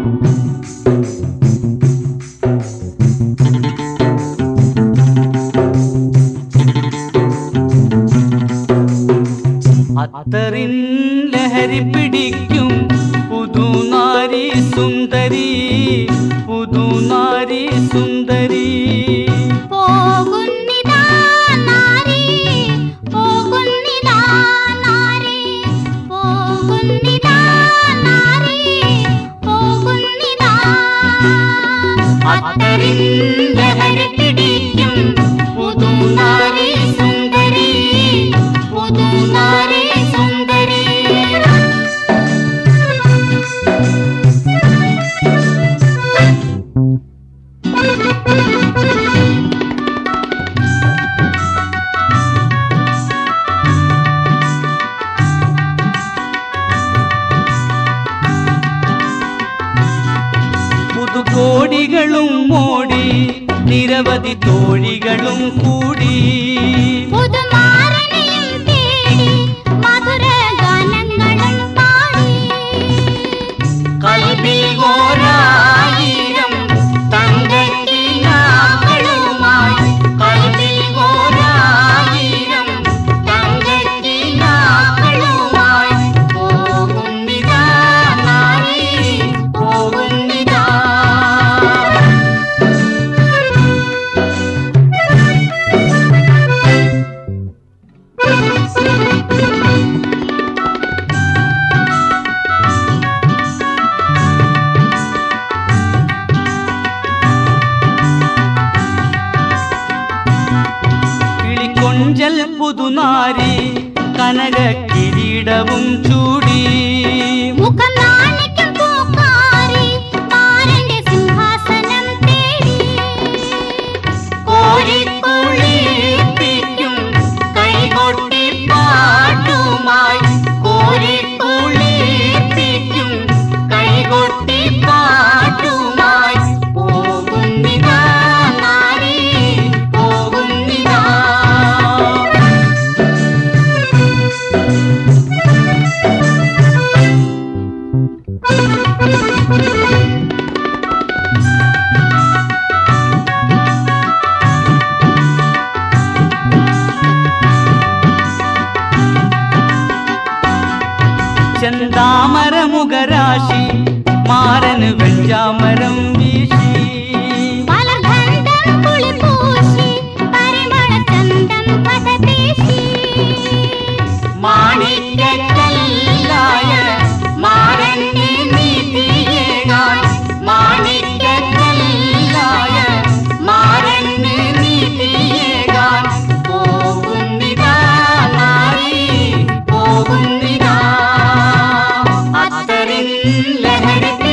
അത്തറിൻ ലഹരി പിടിക്കും പുതുനാരി സുന്ദരി പുതുനാരി സുന്ദരി പോകുന്നിതാ നാരി പോകുന്നിതാ നാരി പോകുന്നിതാ നാരി പോകുന്നിതാ അത്തറിൻ ലഹരി പിടിക്കും പുതുനാരി സുന്ദരി പുതുനാരി സുന്ദരി പുതുകോടികളും മോടി നിരവധി തോഴികളും കൂടി പുതുമാരനെയും തേടി മധുര ഗാനങ്ങളും പാടി കൽവിൽ ഓരായിരം തങ്കക്കിനാക്കളുമായി കൽവിൽ ഓരായിരം തങ്കക്കിനാക്കളുമായി പോകുന്നിതാ നാരി പോകുന്നിതാ കിളിക്കൊഞ്ചൽ പുതുനാരി കനക കിരീടവും ചൂടി മുഖം നാണിക്കും പൂക്കാരി മാരന്റെ സിംഹാസനം തേടി കോരിക്കുളിപ്പിക്കും കൈകൊട്ടി പാട്ടുമായി കോരിക്കുളിപ്പിക്കും കൈകൊട്ടി പാട്ടുമായി പോകുന്നിതാ നാരി പോകുന്നിതാ ചെന്താമര മുഖരാശി മാരന് വെഞ്ചാമരം വീശി പലഗന്ധം കുളിപൂശി പരിമളചന്തം പദപേശി മാണിക്കല്ലായ മാരന്റെ നീതിയേകാൻ മാണിക്കല്ലായ മാരന്റെ നീതിയേകാൻ പോകുന്നിതാ നാരി പോകുന്നിതാ അത്തറിൻ ലഹരി